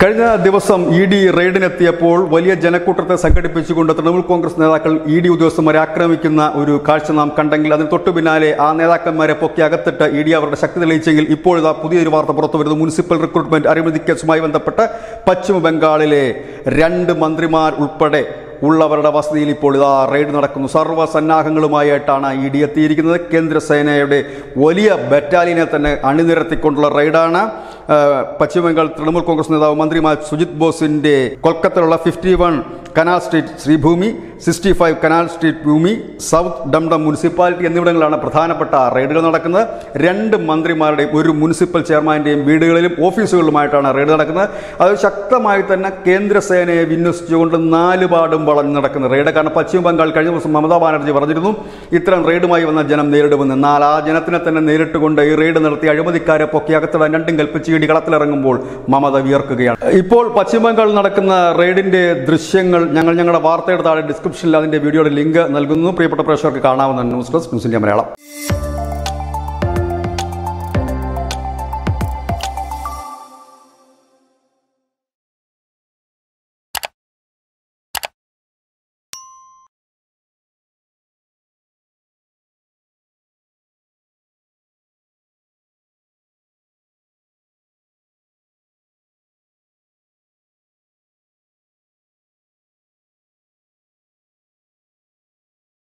കഴിഞ്ഞ ദിവസം E D റെയ്ഡിനെത്തിയപ്പോൾ വലിയ ജനക്കൂട്ടത്തെ സംഘടിപ്പിച്ചുകൊണ്ട് തൃണമൂൽ കോൺഗ്രസ് നേതാക്കൾ ഇ ഡി ഉദ്യോഗസ്ഥന്മാരെ ആക്രമിക്കുന്ന ഒരു കാഴ്ച നാം കണ്ടെങ്കിൽ അതിന് തൊട്ടു പിന്നാലെ ആ നേതാക്കന്മാരെ പൊക്കി അകത്തിട്ട് ഇ ഡി അവരുടെ ശക്തി തെളിയിച്ചെങ്കിൽ ഇപ്പോഴിതാ പുതിയൊരു വാർത്ത പുറത്തു വരുന്നു മുനിസിപ്പൽ റിക്രൂട്ട്മെന്റ് അഴിമതി കേസുമായി ബന്ധപ്പെട്ട് പശ്ചിമ ബംഗാളിലെ രണ്ട് മന്ത്രിമാർ ഉൾപ്പെടെ ഉള്ളവരുടെ വസതിയിൽ ഇപ്പോൾ ഇതാ റെയ്ഡ് നടക്കുന്നു സർവ്വസന്നാഹങ്ങളുമായിട്ടാണ് ഇ ഡി എത്തിയിരിക്കുന്നത് കേന്ദ്രസേനയുടെ വലിയ ബറ്റാലിയനെ തന്നെ അണിനിരത്തിക്കൊണ്ടുള്ള റെയ്ഡാണ് ആ, പശ്ചിമബംഗാൾ തൃണമൂൽ കോൺഗ്രസ് നേതാവ് മന്ത്രിമാർ സുജിത് ബോസിന്റെ കൊൽക്കത്തയിലുള്ള fifty one canal street Sreebhumi sixty five canal street Bhumi South Dum Dum municipality എന്നിവിടങ്ങളിലാണ് പ്രധാനപ്പെട്ട റെയ്ഡുകൾ നടക്കുന്നത് രണ്ട് മന്ത്രിമാരുടെയും ഒരു മുനിസിപ്പൽ ചെയർമാന്റെയും വീടുകളിലും ഓഫീസുകളിലുമായിട്ടാണ് റെയ്ഡ് നടക്കുന്നത് അത് ശക്തമായി തന്നെ കേന്ദ്രസേനയെ വിന്യസിച്ചുകൊണ്ട് നാലുപാടും വളഞ്ഞു നടക്കുന്ന റെയ്ഡ് കാരണം പശ്ചിമ ബംഗാൾ കഴിഞ്ഞ ദിവസം മമതാ ബാനർജി പറഞ്ഞിരുന്നു ഇത്തരം റെയ്ഡുമായി വന്ന ജനം നേരിടുമെന്ന് എന്നാൽ ആ ജനത്തിനെ തന്നെ നേരിട്ടുകൊണ്ട് ഈ റെയ്ഡ് നടത്തി അഴിമതിക്കാരെ പൊക്കി അകത്തിടാൻ രണ്ടും കൽപ്പിച്ച് ഇടി കളത്തിലിറങ്ങുമ്പോൾ മമത വിയർക്കുകയാണ് ഇപ്പോൾ പശ്ചിമ ബംഗാളിൽ നടക്കുന്ന റെയ്ഡിന്റെ ദൃശ്യങ്ങൾ ഞങ്ങൾ ഞങ്ങളുടെ വാർത്തയുടെ താഴെ ഡിസ്ക്രിപ്ഷനിൽ അതിന്റെ വീഡിയോയുടെ ലിങ്ക് നൽകുന്നു പ്രിയപ്പെട്ട പ്രേക്ഷകർക്ക് കാണാവുന്ന news desk news India Malayalam